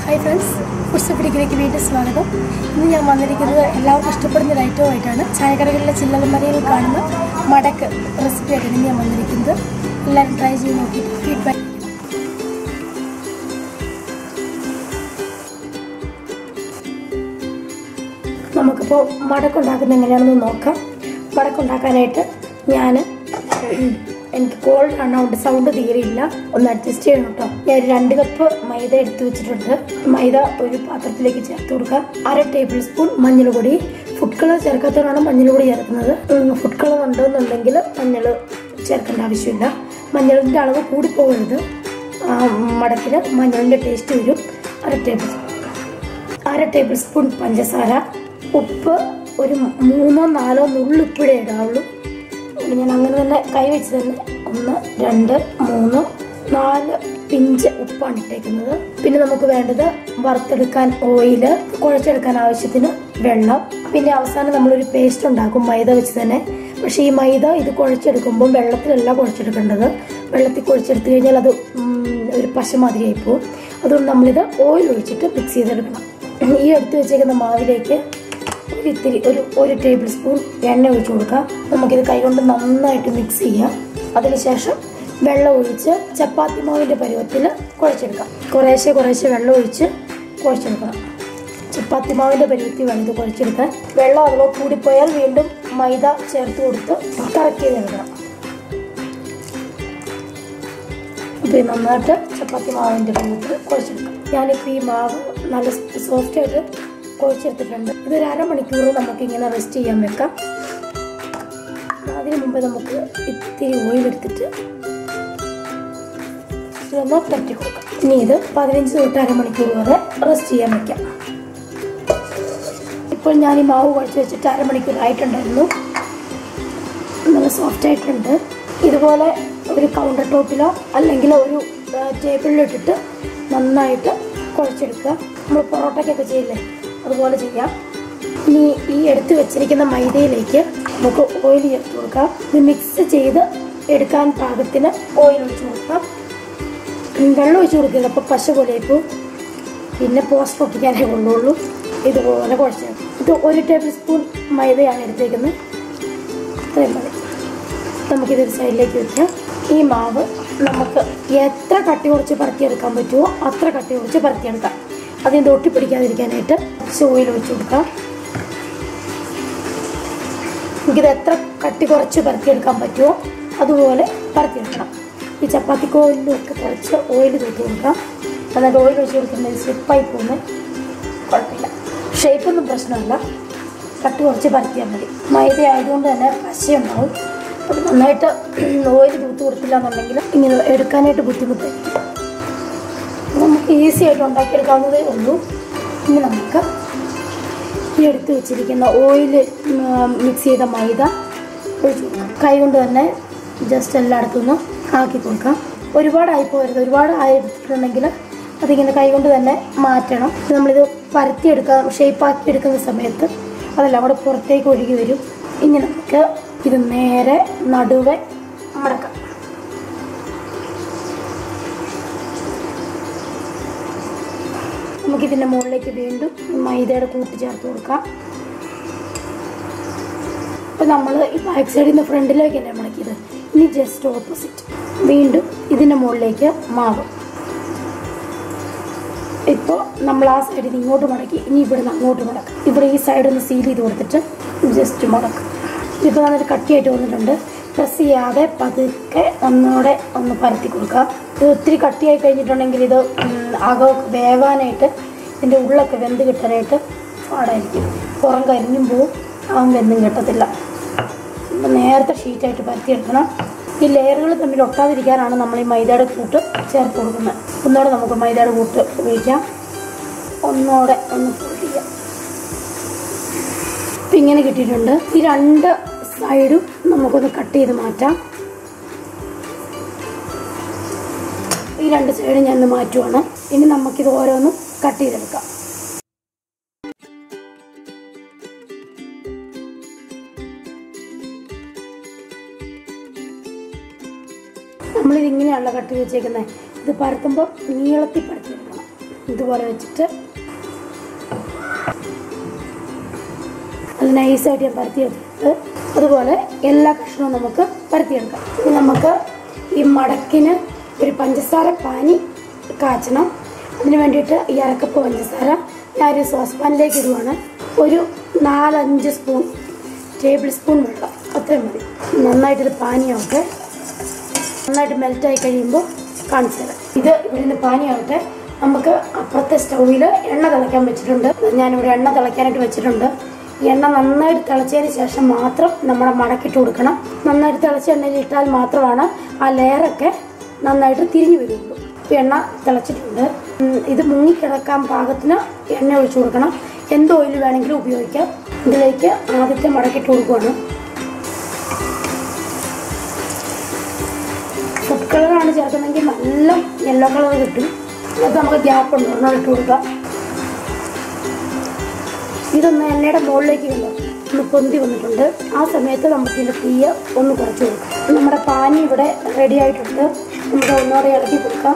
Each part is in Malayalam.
ഹായ് ഫ്രണ്ട്സ് ഫുഡ്സ് പിടിക്കിലേക്ക് വീണ്ടും സ്വാഗതം ഇന്ന് ഞാൻ വന്നിരിക്കുന്നത് എല്ലാവർക്കും ഇഷ്ടപ്പെടുന്ന ഒരു ഐറ്റമായിട്ടാണ് ചായക്കടകളിലെ ചില്ലലമരയിൽ കാണുന്ന മടക്ക് റെസിപ്പി ആയിട്ടാണ് ഇന്ന് ഞാൻ വന്നിരിക്കുന്നത് എല്ലാവരും ട്രൈ ചെയ്ത് നോക്കിയിട്ട് ഫീഡ്ബാക്ക് നമുക്കിപ്പോൾ മടക്കുണ്ടാക്കുന്നത് എങ്ങനെയാണെന്ന് നോക്കാം മടക്കുണ്ടാക്കാനായിട്ട് ഞാൻ എനിക്ക് കോൾഡ് ആണോണ്ട് സൗണ്ട് തീരെയില്ല ഒന്ന് അഡ്ജസ്റ്റ് ചെയ്യണം കേട്ടോ ഞാൻ ഒരു രണ്ട് കപ്പ് മൈദ എടുത്തു വെച്ചിട്ടുണ്ട് മൈദ ഒരു പാത്രത്തിലേക്ക് ചേർത്ത് കൊടുക്കുക അര ടേബിൾ സ്പൂൺ മഞ്ഞൾപ്പൊടി ഫുഡ് കളർ ചേർക്കാത്തവരാണ് മഞ്ഞൾപ്പൊടി ചേർക്കുന്നത് ഉം, ഫുഡ് കളർ ഉണ്ടെന്നുണ്ടെങ്കിൽ മഞ്ഞൾ ചേർക്കേണ്ട ആവശ്യമില്ല മഞ്ഞളിൻ്റെ അളവ് കൂടി പോകരുത് മടക്കിൽ മഞ്ഞളിൻ്റെ ടേസ്റ്റ് വരും അര ടേബിൾ സ്പൂൺ അര ടേബിൾ സ്പൂൺ പഞ്ചസാര ഉപ്പ് ഒരു മൂന്നോ നാലോ നുള്ളുപ്പിടെ ഇടാവുള്ളൂ ഇനി ഞാൻ അങ്ങനെ തന്നെ കൈവച്ച് തന്നെ ഒന്ന് രണ്ട് മൂന്ന് നാല് പിഞ്ച് ഉപ്പാണ് ഇട്ടേക്കുന്നത് പിന്നെ നമുക്ക് വേണ്ടത് വറുത്തെടുക്കാൻ ഓയില് കുഴച്ചെടുക്കാൻ ആവശ്യത്തിന് വെള്ളം പിന്നെ അവസാനം നമ്മളൊരു പേസ്റ്റ് ഉണ്ടാക്കും മൈദ വെച്ച് തന്നെ പക്ഷേ ഈ മൈദ ഇത് കുഴച്ചെടുക്കുമ്പോൾ വെള്ളത്തിലല്ല കുഴച്ചെടുക്കേണ്ടത് വെള്ളത്തിൽ കുഴച്ചെടുത്തു കഴിഞ്ഞാൽ അത് ഉം, ഒരു പശ മാതിരിയായി പോകും അതുകൊണ്ട് നമ്മളിത് ഓയിൽ ഒഴിച്ചിട്ട് മിക്സ് ചെയ്തെടുക്കണം ഈ എടുത്തു വെച്ചേക്കുന്ന മാവിലേക്ക് ഒരു ഇത്തിരി ഒരു ഒരു ടേബിൾ സ്പൂൺ എണ്ണ ഒഴിച്ചു കൊടുക്കാം നമുക്കിത് കൈകൊണ്ട് നന്നായിട്ട് മിക്സ് ചെയ്യാം അതിനുശേഷം വെള്ളം ഒഴിച്ച് ചപ്പാത്തി മാവിൻ്റെ പരുവത്തിൽ കുഴച്ചെടുക്കാം കുറേശ്ശെ കുറേശ്ശെ വെള്ളം ഒഴിച്ച് കുഴച്ചെടുക്കണം ചപ്പാത്തി മാവിൻ്റെ പരുവത്തിൽ വേണം ഇത് കുഴച്ചെടുക്കാൻ വെള്ളം അഥവാ കൂടിപ്പോയാൽ വീണ്ടും മൈദ ചേർത്ത് കൊടുത്ത് കറക്റ്റ് ചെയ്തെടുക്കണം അപ്പോൾ ഇത് നന്നായിട്ട് ചപ്പാത്തി മാവിൻ്റെ പരുവത്തിൽ കുഴച്ചെടുക്കാം ഞാനിപ്പോൾ ഈ മാവ് നല്ല സോഫ്റ്റ് ആയിട്ട് കുഴച്ചെടുത്തിട്ടുണ്ട് ഇതൊരു അരമണിക്കൂർ നമുക്ക് ഇങ്ങനെ റെസ്റ്റ് ചെയ്യാൻ വെക്കാം അതിന് മുമ്പ് നമുക്ക് ഇത്തിരി ഓയിൽ എടുത്തിട്ട് ഇതൊന്ന് പറ്റി കൊടുക്കാം ഇനി ഇത് പതിനഞ്ച് തൊട്ട് അരമണിക്കൂർ വരെ റെസ്റ്റ് ചെയ്യാൻ വെക്കാം ഇപ്പോൾ ഞാൻ ഈ മാവ് കുഴച്ച് വെച്ചിട്ട് അരമണിക്കൂർ ആയിട്ടുണ്ടായിരുന്നു നല്ല സോഫ്റ്റ് ആയിട്ടുണ്ട് ഇതുപോലെ ഒരു കൗണ്ടർ ടോപ്പിലോ അല്ലെങ്കിൽ ഒരു ടേബിളിലിട്ടിട്ട് നന്നായിട്ട് കുഴച്ചെടുക്കുക നമ്മൾ പൊറോട്ടയ്ക്കൊക്കെ ചെയ്യില്ലേ അതുപോലെ ചെയ്യാം ഇനി ഈ എടുത്ത് വെച്ചിരിക്കുന്ന മൈദയിലേക്ക് നമുക്ക് ഓയിൽ ചേർത്ത് കൊടുക്കാം ഇത് മിക്സ് ചെയ്ത് എടുക്കാൻ പാകത്തിന് ഓയിൽ ഒഴിച്ച് കൊടുക്കാം ഉം, വെള്ളം ഒഴിച്ച് കൊടുക്കില്ല അപ്പോൾ പശ പോലെ ഇപ്പോൾ പിന്നെ പോസ്റ്റ് ഒട്ടിക്കാനേ കൊള്ളുള്ളൂ ഇതുപോലെ കുഴച്ച് ഇത് ഒരു ടേബിൾ സ്പൂൺ മൈദയാണ് എടുത്തേക്കുന്നത് ഇത്രയും മതി നമുക്കിതൊരു സൈഡിലേക്ക് വെക്കാം ഈ മാവ് നമുക്ക് എത്ര കട്ടി കുറച്ച് പരത്തിയെടുക്കാൻ പറ്റുമോ അത്ര കട്ടി കുറച്ച് പരത്തിയെടുക്കാം അതിന് ഒട്ടി പിടിക്കാതിരിക്കാനായിട്ട് കുറച്ച് ഓയിൽ ഒഴിച്ച് കൊടുക്കാം നമുക്കിത് എത്ര കട്ടി കുറച്ച് പരത്തിയെടുക്കാൻ പറ്റുമോ അതുപോലെ പരത്തിയെടുക്കണം ഈ ചപ്പാത്തി കോയിലും ഒക്കെ കുറച്ച് ഓയിൽ തൂത്ത് കൊടുക്കാം എന്നിട്ട് ഓയിൽ ഒഴിച്ച് കൊടുക്കുന്നത് സ്ലിപ്പായി പോകുന്നത് കുഴപ്പമില്ല ഷേപ്പൊന്നും പ്രശ്നമല്ല കട്ടി കുറച്ച് പരത്തിയാൽ മതി മൈദ ആയതുകൊണ്ട് തന്നെ പശയുണ്ടാവും അപ്പോൾ നന്നായിട്ട് ഓയിൽ തൂത്ത് കൊടുത്തില്ല എന്നുണ്ടെങ്കിൽ ഇങ്ങനെ എടുക്കാനായിട്ട് ബുദ്ധിമുട്ടായിരിക്കും നമുക്ക് ഈസി ആയിട്ട് ഉണ്ടാക്കിയെടുക്കാവുന്നതേ ഉള്ളൂ ഇനി നമുക്ക് ഈ എടുത്ത് വെച്ചിരിക്കുന്ന ഓയിൽ മിക്സ് ചെയ്ത മൈദ ഒഴിച്ച് കൊടുക്കാം കൈ കൊണ്ട് തന്നെ ജസ്റ്റ് എല്ലായിടത്തും നിന്ന് ആക്കി കൊടുക്കാം ഒരുപാടായി പോകരുത് ഒരുപാട് ആയിട്ടുണ്ടെങ്കിൽ അതിങ്ങനെ കൈ കൊണ്ട് തന്നെ മാറ്റണം നമ്മളിത് പരത്തിയെടുക്കാൻ ഷേപ്പാക്കി എടുക്കുന്ന സമയത്ത് അതെല്ലാം കൂടെ പുറത്തേക്ക് ഒഴുകി വരും ഇനി നമുക്ക് ഇത് നേരെ നടുവെ മടക്കാം നമുക്കിതിൻ്റെ മുകളിലേക്ക് വീണ്ടും മൈദയുടെ കൂട്ട് ചേർത്ത് കൊടുക്കാം അപ്പോൾ നമ്മൾ ഈ ബാക്ക് സൈഡിൽ നിന്ന് ഫ്രണ്ടിലേക്ക് തന്നെ മടക്കിയത് ഇനി ജസ്റ്റ് ഓപ്പോസിറ്റ് വീണ്ടും ഇതിൻ്റെ മുകളിലേക്ക് മാവ് ഇപ്പോൾ നമ്മൾ ആ സൈഡിൽ നിന്ന് ഇങ്ങോട്ട് മടക്കി ഇനി ഇവിടെ നിന്ന് അങ്ങോട്ട് മടക്കും ഇവിടെ ഈ സൈഡ് ഒന്ന് സീൽ ചെയ്ത് കൊടുത്തിട്ട് ജസ്റ്റ് മടക്കും ഇപ്പോൾ നല്ലൊരു കട്ടിയായിട്ട് വന്നിട്ടുണ്ട് പ്രസ് ചെയ്യാതെ പതുക്കെ ഒന്നുകൂടെ ഒന്ന് പരത്തി കൊടുക്കാം ഇത് ഒത്തിരി കട്ടിയായി കഴിഞ്ഞിട്ടുണ്ടെങ്കിൽ ഇത് ഉം, അകം വേവാനായിട്ട് ഇതിൻ്റെ ഉള്ളൊക്കെ വെന്ത് കിട്ടാനായിട്ട് പാടായിരിക്കും പുറം കരിഞ്ഞും പോവും അവൻ വെന്തും കിട്ടത്തില്ല അപ്പം നേരത്തെ ഷീറ്റായിട്ട് പരത്തിയെടുക്കണം ഈ ലെയറുകൾ തമ്മിൽ ഒട്ടാതിരിക്കാനാണ് നമ്മൾ ഈ മൈദയുടെ കൂട്ട് ചേർത്ത് കൊടുക്കുന്നത് ഒന്നുകൂടെ നമുക്ക് മൈദയുടെ കൂട്ട് ഉപയോഗിക്കാം ഒന്നുകൂടെ ഒന്ന് fold ചെയ്യാം ഇപ്പം ഇങ്ങനെ കിട്ടിയിട്ടുണ്ട് ഈ രണ്ട് സൈഡും നമുക്കൊന്ന് കട്ട് ചെയ്ത് മാറ്റാം ഈ രണ്ട് സൈഡും ഞാൻ ഒന്ന് മാറ്റുവാണ് ഇനി നമുക്കിത് ഓരോന്നും കട്ട് ചെയ്തെടുക്കാം നമ്മളിത് ഇങ്ങനെയാണല്ലോ കട്ട് ചെയ്ത് വെച്ചേക്കുന്നത് ഇത് പരത്തുമ്പോൾ നീളത്തിൽ പരത്തിയെടുക്കണം ഇതുപോലെ വെച്ചിട്ട് അത് നൈസായിട്ട് ഞാൻ പരത്തിയെടുത്തിട്ട് അതുപോലെ എല്ലാ കഷ്ണവും നമുക്ക് പരത്തിയെടുക്കാം ഇനി നമുക്ക് ഈ മടക്കിന് ഒരു പഞ്ചസാര പാനി കാച്ചണം അതിന് വേണ്ടിയിട്ട് ഈ അരക്കപ്പ് പഞ്ചസാര ഞാൻ ഒരു സോസ് പാനിലേക്ക് ഇടുവാണ് ഒരു നാലഞ്ച് സ്പൂൺ ടേബിൾ സ്പൂൺ വെള്ളം അത്രയും മതി നന്നായിട്ടൊരു പാനിയാവട്ടെ നന്നായിട്ട് മെൽറ്റായി കഴിയുമ്പോൾ കാണിച്ചു തരാം ഇത് ഇവിടെ നിന്ന് പാനിയാവട്ടെ നമുക്ക് അപ്പുറത്തെ സ്റ്റൗവിൽ എണ്ണ തിളയ്ക്കാൻ വെച്ചിട്ടുണ്ട് ഞാനിവിടെ എണ്ണ തിളയ്ക്കാനായിട്ട് വെച്ചിട്ടുണ്ട് ഈ എണ്ണ നന്നായിട്ട് തിളച്ചതിന് ശേഷം മാത്രം നമ്മുടെ മടക്കിട്ട് കൊടുക്കണം നന്നായിട്ട് തിളച്ച എണ്ണയിൽ ഇട്ടാൽ മാത്രമാണ് ആ ലെയറൊക്കെ നന്നായിട്ട് തിരിഞ്ഞു വരുള്ളൂ ഇപ്പം എണ്ണ തിളച്ചിട്ടുണ്ട് ഉം, ഇത് മുങ്ങിക്കിടക്കാൻ പാകത്തിന് എണ്ണ ഒഴിച്ചു കൊടുക്കണം എന്ത് ഓയിൽ വേണമെങ്കിലും ഉപയോഗിക്കാം ഇതിലേക്ക് ആദ്യത്തെ മടക്കിട്ട് കൊടുക്കുകയാണ് ഫുഡ് കളറാണ് ചേർക്കുന്നതെങ്കിൽ നല്ല യെല്ലോ കളർ കിട്ടും അത് നമുക്ക് ഗ്യാപ്പ് ഉണ്ട് ഒരെണ്ണം ഇട്ട് കൊടുക്കാം ഇതൊന്ന് എണ്ണയുടെ മുകളിലേക്ക് കണ്ടോ ഒന്ന് പൊന്തി വന്നിട്ടുണ്ട് ആ സമയത്ത് നമുക്ക് ഇതിൻ്റെ തീയ ഒന്ന് കുറച്ച് കൊടുക്കാം നമ്മുടെ പാനി ഇവിടെ റെഡി ആയിട്ടുണ്ട് നമുക്ക് ഒന്നുകൂടെ ഇളക്കി കൊടുക്കാം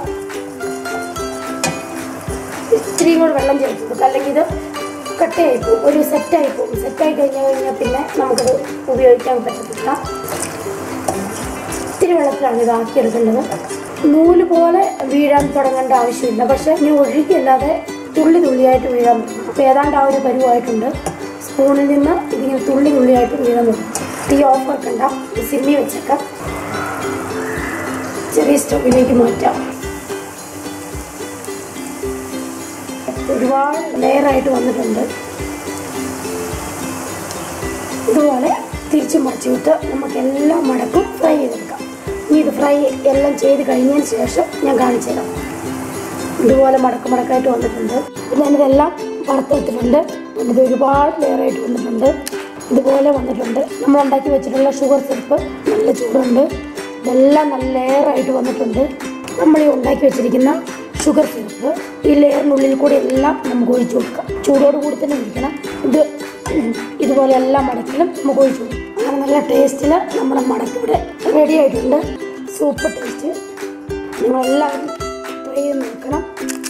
ഇത്തിരിയും കൂടെ വെള്ളം ചേർത്ത് കൊടുക്കാം അല്ലെങ്കിൽ ഇത് കട്ടയായി പോകും ഒരു സെറ്റായി പോകും സെറ്റായി കഴിഞ്ഞ് കഴിഞ്ഞാൽ പിന്നെ നമുക്കത് ഉപയോഗിക്കാൻ പറ്റത്തില്ല ഇത്തിരി വെള്ളത്തിലാണ് ഇത് ആക്കിയെടുക്കേണ്ടത് നൂല് പോലെ വീഴാൻ തുടങ്ങേണ്ട ആവശ്യമില്ല പക്ഷെ ഇനി ഒഴുകിയല്ലാതെ തുള്ളി തുള്ളിയായിട്ട് വീഴാൻ തുടങ്ങും അപ്പോൾ ഏതാണ്ട് ആ ഒരു പരുവായിട്ടുണ്ട് സ്പൂണിൽ നിന്ന് ഇതിങ്ങനെ തുള്ളി തുള്ളിയായിട്ട് വീഴാൻ തുടങ്ങും തീ ഓഫ് വെക്കണ്ട സിമ്മി വെച്ചേക്കാം ചെറിയ സ്റ്റൗവിലേക്ക് മാറ്റാം ഒരുപാട് ലെയറായിട്ട് വന്നിട്ടുണ്ട് ഇതുപോലെ തിരിച്ചു മറിച്ച് വിട്ട് നമുക്ക് എല്ലാ മടക്കും ഫ്രൈ ചെയ്തെടുക്കാം ഇനി ഇത് ഫ്രൈ എല്ലാം ചെയ്ത് കഴിഞ്ഞതിന് ശേഷം ഞാൻ കാണിച്ചു തരാം ഇതുപോലെ മടക്ക് മടക്കായിട്ട് വന്നിട്ടുണ്ട് ഞാനിതെല്ലാം വറുത്തെടുത്തിട്ടുണ്ട് ഇത് ഒരുപാട് ലെയറായിട്ട് വന്നിട്ടുണ്ട് ഇതുപോലെ വന്നിട്ടുണ്ട് നമ്മൾ ഉണ്ടാക്കി വെച്ചിട്ടുള്ള ഷുഗർ സിറപ്പ് നല്ല ചൂടുണ്ട് ഇതെല്ലാം നല്ല ലെയറായിട്ട് വന്നിട്ടുണ്ട് നമ്മൾ ഈ ഉണ്ടാക്കി വെച്ചിരിക്കുന്ന ഷുഗർ സിറപ്പ് ഈ ലെയറിനുള്ളിൽ കൂടി എല്ലാം നമുക്ക് ഒഴിച്ചു കൊടുക്കാം ചൂടോട് കൂടി തന്നെ ഇരിക്കണം ഇത് ഇതുപോലെ എല്ലാ മടക്കിലും നമുക്ക് ഒഴിച്ചു കൊടുക്കാം അങ്ങനെ നല്ല ടേസ്റ്റിൽ നമ്മുടെ മടക്ക് ഇവിടെ റെഡി ആയിട്ടുണ്ട് സൂപ്പർ ടേസ്റ്റ് നിങ്ങളെല്ലാവരും ട്രൈ ചെയ്ത് നോക്കണം